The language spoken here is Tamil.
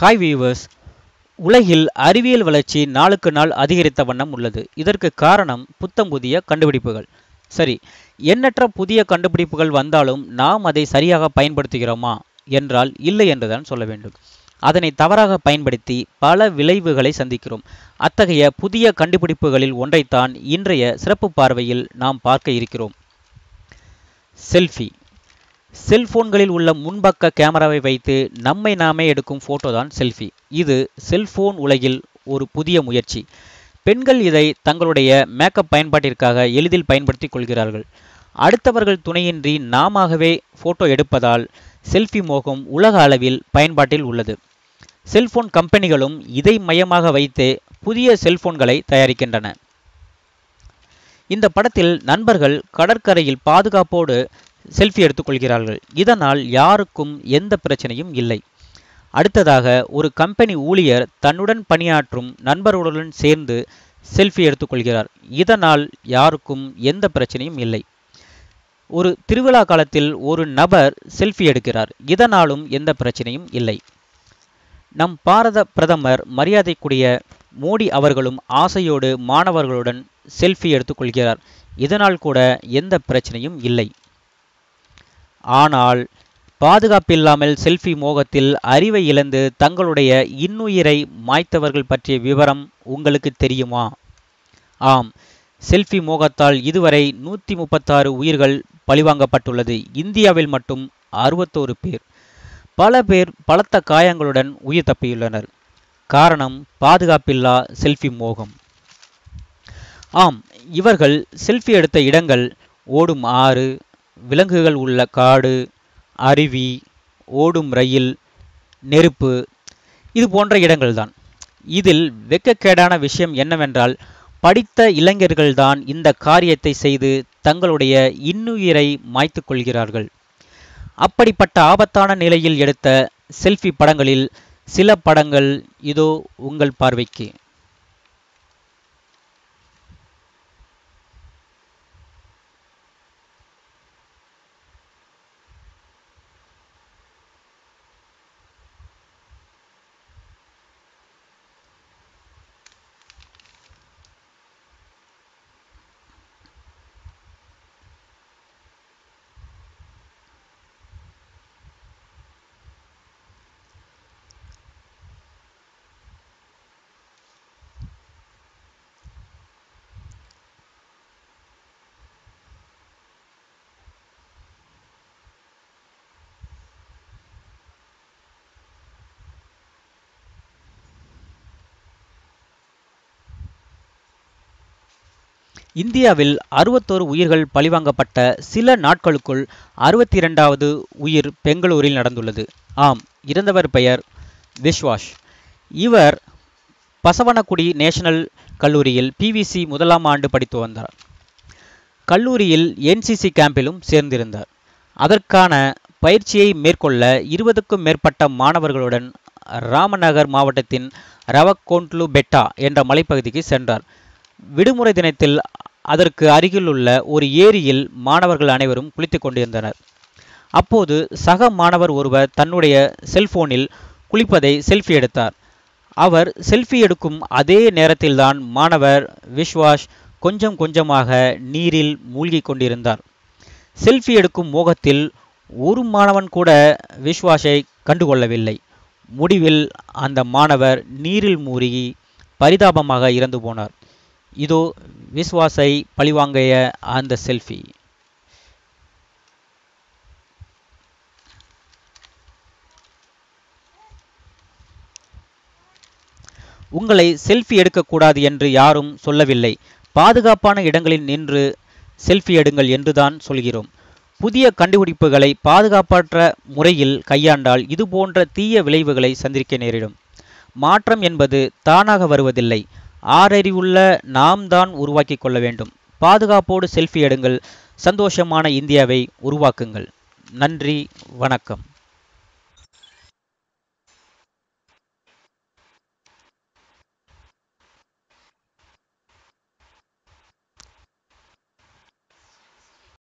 ஹாய் வியூவர்ஸ் உலகில் அறிவியல் வளர்ச்சி நாளுக்கு நாள் அதிகரித்த வண்ணம் உள்ளது இதற்கு காரணம் புத்தம் புதிய கண்டுபிடிப்புகள் சரி எண்ணற்ற புதிய கண்டுபிடிப்புகள் வந்தாலும் நாம் அதை சரியாக பயன்படுத்துகிறோமா என்றால் இல்லை என்றுதான் சொல்ல வேண்டும் அதனை தவறாக பயன்படுத்தி பல விளைவுகளை சந்திக்கிறோம் அத்தகைய புதிய கண்டுபிடிப்புகளில் ஒன்றைத்தான் இன்றைய சிறப்பு பார்வையில் நாம் பார்க்க இருக்கிறோம் செல்ஃபி செல்போன்களில் உள்ள முன்பக்க கேமராவை வைத்து நம்மை நாமே எடுக்கும் போட்டோ தான் செல்ஃபி இது செல்போன் உலகில் ஒரு புதிய முயற்சி பெண்கள் இதை தங்களுடைய மேக்கப் பயன்பாட்டிற்காக எளிதில் பயன்படுத்திக் கொள்கிறார்கள் அடுத்தவர்கள் துணையின்றி நாமவே போட்டோ எடுப்பதால் செல்ஃபி மோகம் உலக அளவில் பயன்பாட்டில் உள்ளது செல்போன் கம்பெனிகளும் இதை மையமாக வைத்தே புதிய செல்போன்களை தயாரிக்கின்றன இந்த படத்தில் நண்பர்கள் கடற்கரையில் பாதுகாப்போடு செல்ஃபி எடுத்துக்கொள்கிறார்கள் இதனால் யாருக்கும் எந்த பிரச்சனையும் இல்லை அடுத்ததாக ஒரு கம்பெனி ஊழியர் தன்னுடன் பணியாற்றும் நண்பர்களுடன் சேர்ந்து செல்ஃபி எடுத்துக்கொள்கிறார் இதனால் யாருக்கும் எந்த பிரச்சனையும் இல்லை ஒரு திருவிழா காலத்தில் ஒரு நபர் செல்ஃபி எடுக்கிறார் இதனாலும் எந்த பிரச்சனையும் இல்லை நம் பாரத பிரதமர் மரியாதைக்குரிய மோடி அவர்களும் ஆசையோடு மாணவர்களுடன் செல்ஃபி எடுத்துக்கொள்கிறார் இதனால் கூட எந்த பிரச்சனையும் இல்லை ஆனால் பாதுகாப்பில்லாமல் செல்ஃபி மோகத்தில் அறிவை இழந்து தங்களுடைய இன்னுயிரை மாய்த்தவர்கள் பற்றிய விவரம் உங்களுக்கு தெரியுமா ஆம் செல்ஃபி மோகத்தால் இதுவரை நூற்றி முப்பத்தாறு உயிர்கள் பழிவாங்கப்பட்டுள்ளது இந்தியாவில் மட்டும் அறுபத்தோரு பேர் பல பேர் பலத்த காயங்களுடன் உயிர் தப்பியுள்ளனர் காரணம் பாதுகாப்பில்லா செல்ஃபி மோகம் ஆம் இவர்கள் செல்ஃபி எடுத்த இடங்கள் ஓடும் ஆறு விலங்குகள் உள்ள காடு அருவி ஓடும் ரயில் நெருப்பு இது போன்ற இடங்கள்தான் இதில் வெக்கக்கேடான விஷயம் என்னவென்றால் படித்த இளைஞர்கள்தான் இந்த காரியத்தை செய்து தங்களுடைய இன்னுயிரை மாய்த்து கொள்கிறார்கள் அப்படிப்பட்ட ஆபத்தான நிலையில் எடுத்த செல்ஃபி படங்களில் சில படங்கள் இதோ உங்கள் பார்வைக்கு இந்தியாவில் அறுபத்தோரு உயிர்கள் பழிவாங்கப்பட்ட சில நாட்களுக்குள் அறுபத்தி இரண்டாவது உயிர் பெங்களூரில் நடந்துள்ளது ஆம் இறந்தவர் பெயர் விஸ்வாஷ் இவர் பசவனக்குடி நேஷனல் கல்லூரியில் பிவிசி முதலாம் ஆண்டு படித்து வந்தார் கல்லூரியில் என்சிசி கேம்பிலும் சேர்ந்திருந்தார் அதற்கான பயிற்சியை மேற்கொள்ள இருபதுக்கும் மேற்பட்ட மாணவர்களுடன் ராமநகர் மாவட்டத்தின் ரவக்கோண்ட்லு பெட்டா என்ற மலைப்பகுதிக்கு சென்றார் விடுமுறை தினத்தில் அதற்கு அருகிலுள்ள ஒரு ஏரியில் மாணவர்கள் அனைவரும் குளித்துக் கொண்டிருந்தனர் அப்போது சக மாணவர் ஒருவர் தன்னுடைய செல்போனில் குளிப்பதை செல்ஃபி எடுத்தார் அவர் செல்ஃபி எடுக்கும் அதே நேரத்தில்தான் மாணவர் விஸ்வாஷ் கொஞ்சம் கொஞ்சமாக நீரில் மூழ்கி கொண்டிருந்தார் செல்ஃபி எடுக்கும் மோகத்தில் ஒரு மாணவன் கூட விஸ்வாஷை கண்டுகொள்ளவில்லை முடிவில் அந்த மாணவர் நீரில் மூழ்கி பரிதாபமாக இறந்து போனார் இதோ விஸ்வாஸை பழிவாங்கிய அந்த செல்ஃபி உங்களை செல்ஃபி எடுக்கக்கூடாது என்று யாரும் சொல்லவில்லை பாதுகாப்பான இடங்களில் நின்று செல்ஃபி எடுங்கள் என்றுதான் சொல்கிறோம் புதிய கண்டுபிடிப்புகளை பாதுகாப்பற்ற முறையில் கையாண்டால் இதுபோன்ற தீய விளைவுகளை சந்திக்க நேரிடும் மாற்றம் என்பது தானாக வருவதில்லை ஆறறிவுள்ள நாம் தான் உருவாக்கி கொள்ள வேண்டும் பாதுகாப்போடு செல்ஃபி எடுங்கள் சந்தோஷமான இந்தியாவை உருவாக்குங்கள் நன்றி வணக்கம்